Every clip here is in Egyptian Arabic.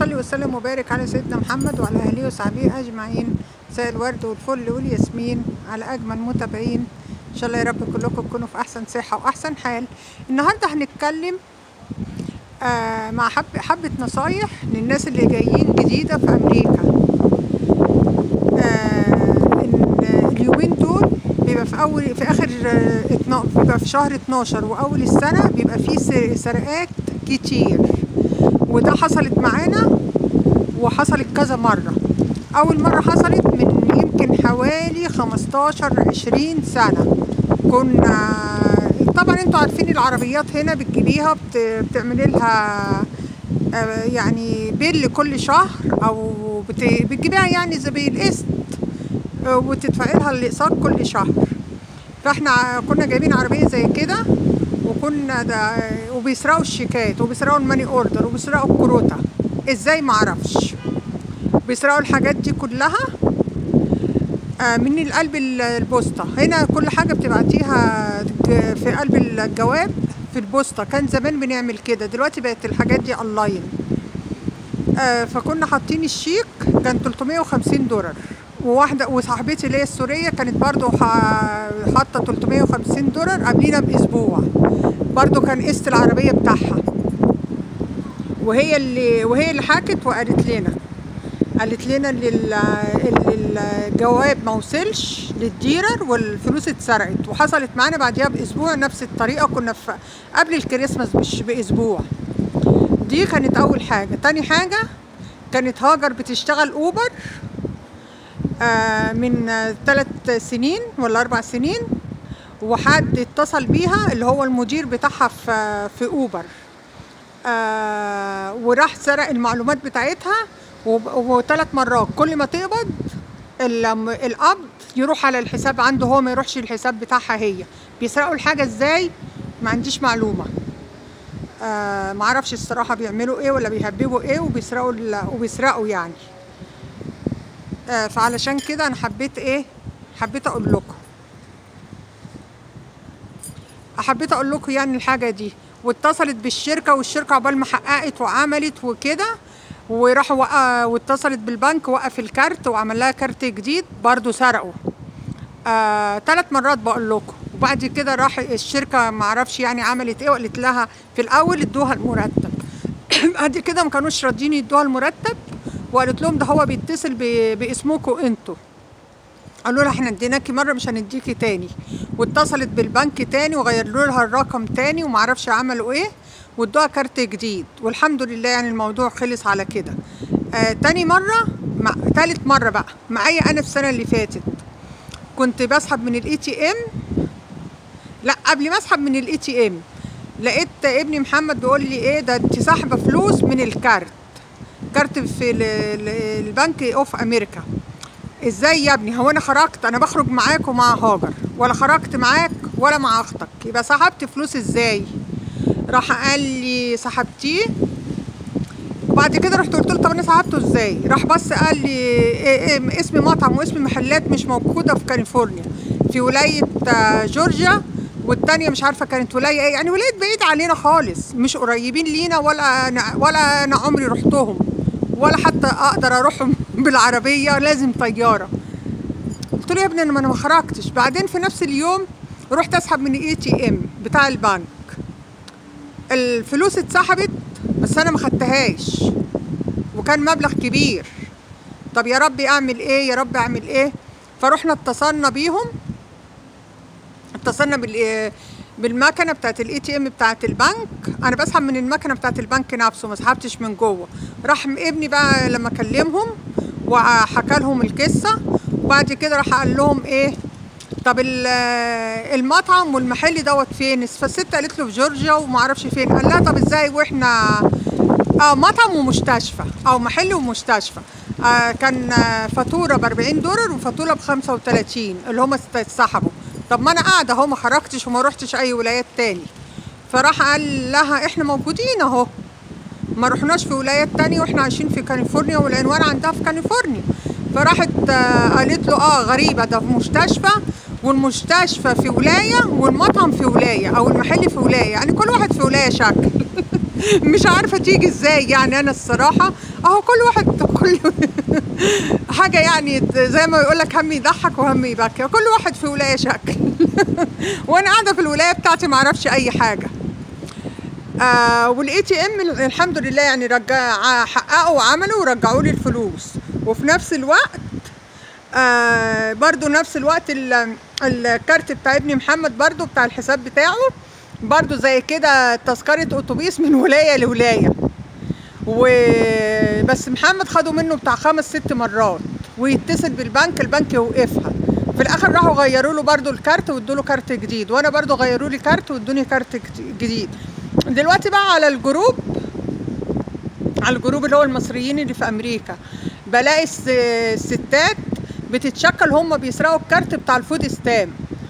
صل وسلم وبارك على سيدنا محمد وعلى اهله وصحبه اجمعين مساء الورد والفل والياسمين على اجمل متابعين ان شاء الله يا رب كلكم تكونوا في احسن صحه واحسن حال النهارده هنتكلم آه مع حب حبه نصايح للناس اللي جايين جديده في امريكا آه إن اليومين دول بيبقى في اول في اخر آه، اتنا- بيبقى في شهر 12 واول السنه بيبقى فيه س- سرقات كتير وده حصلت معانا وحصلت كذا مرة أول مرة حصلت من يمكن حوالي 15 20 سنة كنا طبعا انتوا عارفين العربيات هنا بتجيبيها بت... بتعملي لها آه، يعني بيل كل شهر او بت... بتجيبيها يعني زي بالقسط آه، وتدفعي لها الاقساط كل شهر فاحنا كنا جايبين عربيه زي كده وكنا ده وبيسرقوا الشيكات وبيسرقوا الماني اوردر وبيسرقوا الكروته ازاي معرفش بيسرقوا الحاجات دي كلها آه، من القلب ال- البوسطة هنا كل حاجة بتبعتيها ج- في قلب الجواب في البوسطة كان زمان بنعمل كده دلوقتي بقت الحاجات دي اونلاين آه، فكنا حاطين الشيك كان 350 دولار وواحدة وصاحبتي اللي هي السورية كانت برضو ح- حاطة 350 دولار قبلينا بأسبوع برضو كان قسط العربية بتاعها وهي اللي وهي اللي حكت وقالت لنا قالت لنا ان ال- ال- الجواب ما وصلش للديرر والفلوس اتسرقت وحصلت معانا بعديها باسبوع نفس الطريقه كنا في قبل الكريسماس مش باسبوع دي كانت اول حاجه تاني حاجه كانت هاجر بتشتغل اوبر آه من ثلاث سنين ولا اربع سنين وحد اتصل بيها اللي هو المدير بتاعها في في اوبر آه وراح سرق المعلومات بتاعتها وثلاث مرات كل ما تقبض ال- القبض يروح على الحساب عنده هو ما يروحش الحساب بتاعها هي بيسرقوا الحاجة ازاي ما عنديش معلومة آه معرفش الصراحة بيعملوا ايه ولا بيهببوا ايه وبيسرقوا ال- وبيسرقوا يعني آه فعلشان كده انا حبيت ايه حبيت اقول لكم حبيت اقول لكم يعني الحاجه دي واتصلت بالشركه والشركه عقبال ما حققت وعملت وكده وراحوا وقع واتصلت بالبنك وقف الكارت وعمل لها كارت جديد برضو سرقوا آه ثلاث مرات بقول لكم وبعد كده راح الشركه ما اعرفش يعني عملت ايه وقالت لها في الاول ادوها المرتب بعد كده ما كانوش راضيين يدوها المرتب وقالت لهم ده هو بيتصل ب- باسمكم انتوا قالوا لها احنا اديناكي مره مش هنديكي تاني واتصلت بالبنك تاني وغيروا لها الرقم تاني ومعرفش عملوا ايه وادوها كارت جديد والحمد لله يعني الموضوع خلص على كده آه تاني مره مع تالت مره بقى معايا انا في السنه اللي فاتت كنت بسحب من الاي تي ام لا قبل ما اسحب من الاي تي ام لقيت ابني محمد بيقول لي ايه ده انت ساحبه فلوس من الكارت كارت في ال- ال- البنك اوف امريكا ازاي يا ابني هو انا خرجت انا بخرج معاك ومع هاجر ولا خرجت معاك ولا مع اختك يبقى سحبت فلوس ازاي راح قال لي سحبتيه وبعد كده رحت قلت له طب انا سحبته ازاي راح بص قال لي إيه إيه اسم مطعم واسم محلات مش موجوده في كاليفورنيا في ولايه آه، جورجيا والتانية مش عارفة كانت ولاية ايه يعني ولاية بعيد علينا خالص مش قريبين لينا ولا أنا ولا أنا عمري رحتهم ولا حتى أقدر أروحهم بالعربية لازم طيارة قلت له يا ابني انا ما انا ما خرجتش بعدين في نفس اليوم رحت اسحب من الاي تي ام بتاع البنك الفلوس اتسحبت بس انا ما خدتهاش وكان مبلغ كبير طب يا ربي اعمل ايه يا رب اعمل ايه فرحنا اتصلنا بيهم اتصلنا بال بالمكنه بتاعت الاي تي ام بتاعت البنك انا بسحب من المكنه بتاعت البنك نفسه ما سحبتش من جوه راح ابني بقى لما كلمهم وحكى لهم القصه وبعد كده راح قال لهم ايه طب ال- المطعم والمحل دوت فين فالست قالت له في جورجيا وما اعرفش فين قال لها طب ازاي واحنا اه مطعم ومستشفى او محل ومستشفى آه كان آه، فاتوره ب 40 دولار وفاتوره ب 35 اللي هم اتسحبوا طب ما انا قاعده اهو ما خرجتش وما رحتش اي ولايات تاني فراح قال لها احنا موجودين اهو ما رحناش في ولايات تانية واحنا عايشين في كاليفورنيا والعنوان عندها في كاليفورنيا فراحت آه، قالت له اه غريبة ده في مستشفى والمستشفى في ولاية والمطعم في ولاية او المحل في ولاية يعني كل واحد في ولاية شكل مش عارفه تيجي ازاي يعني انا الصراحه اهو كل واحد كل حاجه يعني زي ما يقول لك هم يضحك وهم يبكي كل واحد في ولايه شكل وانا قاعده في الولايه بتاعتي ما اعرفش اي حاجه آه والاي تي ام الحمد لله يعني رجع حققوا وعملوا ورجعوا لي الفلوس وفي نفس الوقت آه برضو نفس الوقت ال- الكارت بتاع ابني محمد برضو بتاع الحساب بتاعه برضو زي كده تذكرة أتوبيس من ولاية لولاية وبس محمد خدوا منه بتاع خمس ست مرات ويتصل بالبنك البنك يوقفها في الاخر راحوا غيروا له برضو الكارت وادوا له كارت جديد وانا برضو غيروا لي كارت وادوني كارت جد- جديد دلوقتي بقى على الجروب على الجروب اللي هو المصريين اللي في امريكا بلاقي الس- الستات بتتشكل هم بيسرقوا الكارت بتاع الفود ستام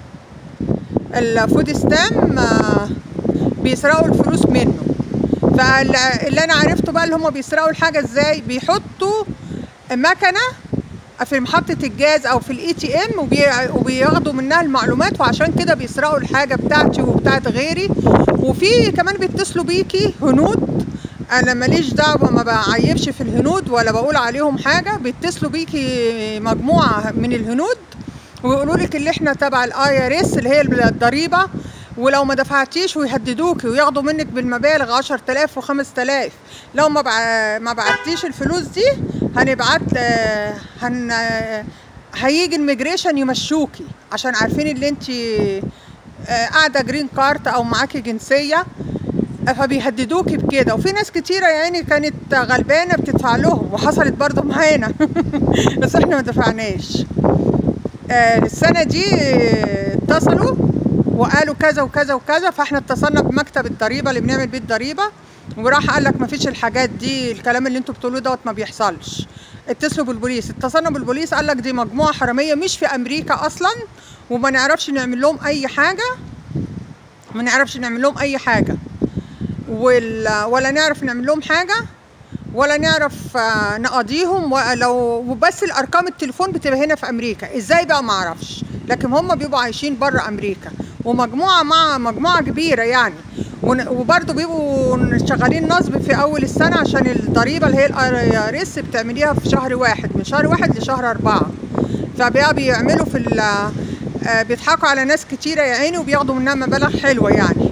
الفود ستام آه، بيسرقوا الفلوس منه فاللي انا عرفته بقى اللي هم بيسرقوا الحاجه ازاي بيحطوا مكنه في محطة الجاز أو في الإي تي إم وبياخدوا منها المعلومات وعشان كده بيسرقوا الحاجة بتاعتي وبتاعت غيري وفي كمان بيتصلوا بيكي هنود أنا ماليش دعوة ما بعيبش في الهنود ولا بقول عليهم حاجة بيتصلوا بيكي مجموعة من الهنود ويقولوا لك اللي احنا تبع الاي ار اس اللي هي الضريبه ولو ما دفعتيش ويهددوكي وياخدوا منك بالمبالغ 10000 و5000 لو ما بع... ما بعتيش الفلوس دي هنبعت ل- هن هيجي الميجريشن يمشوكي عشان عارفين اللي انت قاعده جرين كارت او معاكي جنسيه فبيهددوكي بكده وفي ناس كتيرة يعني كانت غلبانة بتدفع لهم وحصلت برضه معانا بس احنا ما دفعناش آه، السنة دي آه، اتصلوا وقالوا كذا وكذا وكذا فاحنا اتصلنا بمكتب الضريبة اللي بنعمل بيه الضريبة وراح قال لك ما فيش الحاجات دي الكلام اللي انتوا بتقولوه دوت ما بيحصلش اتصلوا بالبوليس اتصلنا بالبوليس قال لك دي مجموعة حرامية مش في امريكا اصلا وما نعرفش نعمل لهم اي حاجة ما نعرفش نعمل لهم اي حاجة وال- ولا نعرف نعمل لهم حاجة ولا نعرف آه، نقاضيهم ولو وبس الارقام التليفون بتبقى هنا في امريكا ازاي بقى ما اعرفش لكن هم بيبقوا عايشين بره امريكا ومجموعه مع مجموعه كبيره يعني ون- وبرضه بيبقوا شغالين نصب في اول السنه عشان الضريبه اللي هي الاي ار اس بتعمليها في شهر واحد من شهر واحد لشهر اربعه فبقى بيعملوا في ال- آه، بيضحكوا على ناس كتيره يا عيني وبياخدوا منها مبالغ حلوه يعني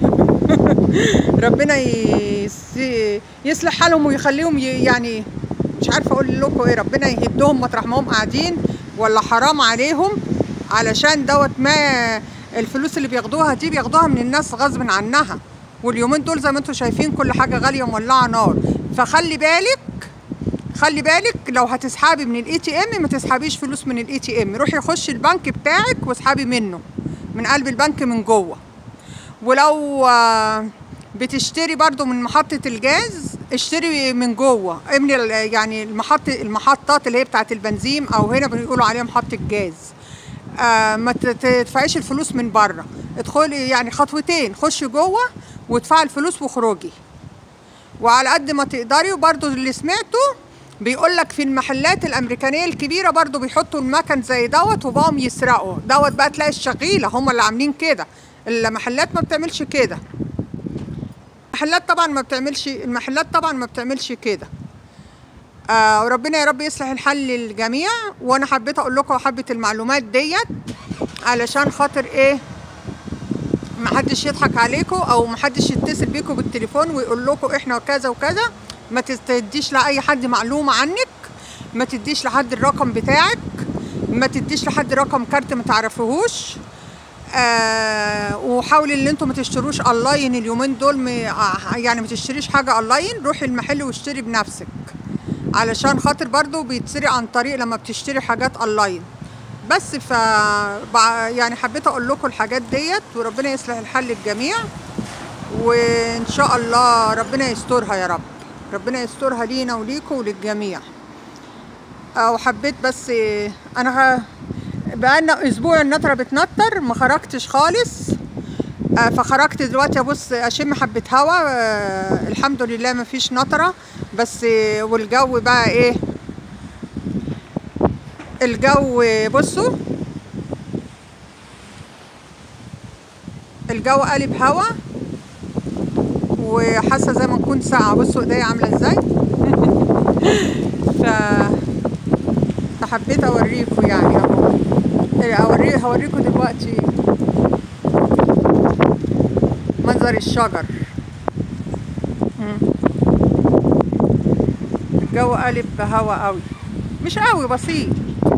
ربنا يس... يصلح حالهم ويخليهم ي... يعني مش عارفه اقول لكم ايه ربنا يهدهم مطرح ما هم قاعدين ولا حرام عليهم علشان دوت ما الفلوس اللي بياخدوها دي بياخدوها من الناس غصب عنها واليومين دول زي ما انتم شايفين كل حاجه غاليه مولعه نار فخلي بالك خلي بالك لو هتسحبي من الاي تي ام ما تسحبيش فلوس من الاي تي ام روحي خشي البنك بتاعك واسحبي منه من قلب البنك من جوه ولو آه، بتشتري برضو من محطة الجاز اشتري من جوه من ال- يعني المحط المحطات اللي هي بتاعت البنزين او هنا بيقولوا عليها محطة جاز آه ما ت- تدفعيش الفلوس من بره ادخلي يعني خطوتين خشي جوه وادفعي الفلوس واخرجي وعلى قد ما تقدري وبرضو اللي سمعته بيقول لك في المحلات الامريكانيه الكبيره برضو بيحطوا المكن زي دوت وبقوا يسرقوا دوت بقى تلاقي الشغيله هم اللي عاملين كده المحلات ما بتعملش كده المحلات طبعا ما بتعملش المحلات طبعا ما بتعملش كده آه وربنا يا رب يصلح الحل للجميع وانا حبيت اقول لكم حبه المعلومات ديت علشان خاطر ايه محدش يضحك عليكم او محدش يتصل بيكم بالتليفون ويقول لكم احنا كذا وكذا ما تديش لاي حد معلومه عنك ما تديش لحد الرقم بتاعك ما تديش لحد رقم كارت ما تعرفوهوش آه وحاولي ان انتم ما تشتروش اونلاين اليومين دول م... آه، يعني ما تشتريش حاجه اونلاين روحي المحل واشتري بنفسك علشان خاطر برضو بيتسرق عن طريق لما بتشتري حاجات اونلاين بس ف بع- يعني حبيت اقول لكم الحاجات ديت وربنا يصلح الحل للجميع وان شاء الله ربنا يسترها يا رب ربنا يسترها لينا وليكم وللجميع آه، وحبيت بس آه، انا ه- بقالنا اسبوع النطره بتنطر ما خرجتش خالص آه، فخرجت دلوقتي ابص اشم حبه هوا آه، الحمد لله ما فيش نطره بس آه، والجو بقى ايه الجو بصوا الجو قلب هوا وحاسه زي ما نكون ساعه بصوا ايديا عامله ازاي ف فحبيت اوريكم يعني اهو إيه، اوري هوريكم دلوقتي منظر الشجر مم. الجو قلب هوا قوي مش قوي بسيط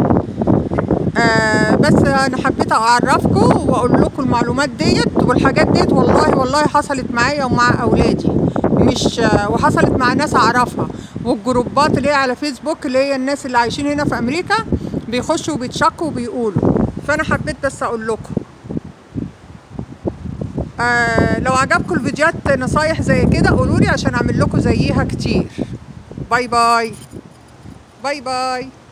آه بس انا حبيت اعرفكم واقول لكم المعلومات ديت والحاجات ديت والله والله حصلت معايا ومع اولادي مش آه وحصلت مع ناس اعرفها والجروبات اللي هي على فيسبوك اللي هي الناس اللي عايشين هنا في امريكا بيخشوا وبيتشكوا وبيقولوا فانا حبيت بس اقول لكم آه لو عجبكم الفيديوهات نصايح زي كده قولوا لي عشان اعمل لكم زيها كتير باي باي باي باي